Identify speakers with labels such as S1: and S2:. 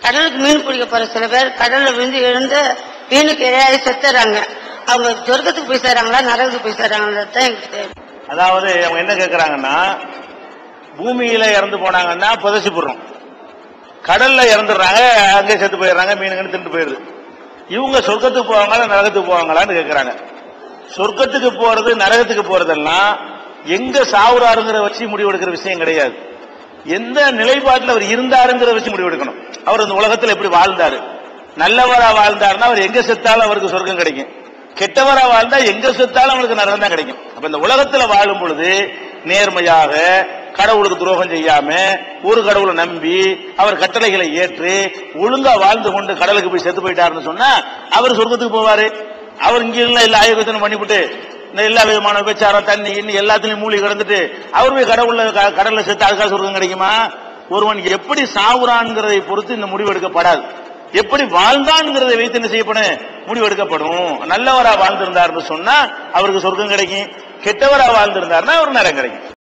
S1: கடலுக்கு மீன் பிடிக்க போற சில பேர் கடல்ல விழுந்து எழுந்து மீனுக்கு இரையாகி செத்துறாங்க அவங்க சொர்க்கத்துக்கு போய் சேராங்களா நரகத்துக்கு போய் சேராங்களா தான் எனக்கு தெரியும்
S2: அதாவது அவங்க என்ன கேக்குறாங்கன்னா பூமியில இறந்து போனாங்கன்னா புதைச்சு போடுறோம் கடல்ல இறந்துடுறாங்க அங்கே செத்து போயிடுறாங்க மீனுங்கன்னு திண்டு போயிடுது இவங்க சொர்க்கத்துக்கு போவாங்களா நரகத்துக்கு போவாங்களான்னு கேக்குறாங்க சொர்க்கத்துக்கு போறது நரகத்துக்கு போறதெல்லாம் எங்க சாவுறாருங்கிற வச்சு முடிவெடுக்கிற விஷயம் கிடையாது எந்த நிலைப்பாட்டில் அவர் இருந்தாருங்கிற வச்சு முடிவெடுக்கணும் அவர் இந்த உலகத்துல எப்படி வாழ்ந்தாரு நல்லவரா வாழ்ந்தாருன்னா அவர் எங்க செத்தாலும் அவருக்கு சொர்க்கம் கிடைக்கும் கெட்டவரா வாழ்ந்தா எங்க செத்தாலும் அவருக்கு நரகம் தான் கிடைக்கும் அப்ப இந்த உலகத்துல வாழும் பொழுது நேர்மையாக கடவுளுக்கு துரோகம் செய்யாம ஒரு கடவுளை நம்பி அவர் கட்டளைகளை ஏற்று ஒழுங்கா வாழ்ந்து கொண்டு கடலுக்கு போய் செத்து போயிட்டாருன்னு சொன்னா அவர் சொர்க்கத்துக்கு போவாரு அவர் இங்க எல்லாம் எல்லா ஆயோகத்தனும் பண்ணிவிட்டு இந்த எல்லா விதமான விபச்சாரம் தண்ணி இன்னும் எல்லாத்துலயும் மூழ்கி கிடந்துட்டு அவர் போய் கடவுள்ல க- கடல்ல செத்து அதுக்காக சொர்க்கம் கிடைக்குமா ஒருவன் எப்படி சாவுறான்ங்கிறதை பொறுத்து இந்த முடிவு எடுக்கப்படாது எப்படி வாழ்ந்தான்ங்கிறதை வைத்து என்ன செய்யப்படும் முடிவு எடுக்கப்படும் நல்லவரா வாழ்ந்திருந்தாருன்னு சொன்னா அவருக்கு சொர்க்கம் கிடைக்கும் கெட்டவரா வாழ்ந்திருந்தாருன்னா அவர் நரகம் கிடைக்கும்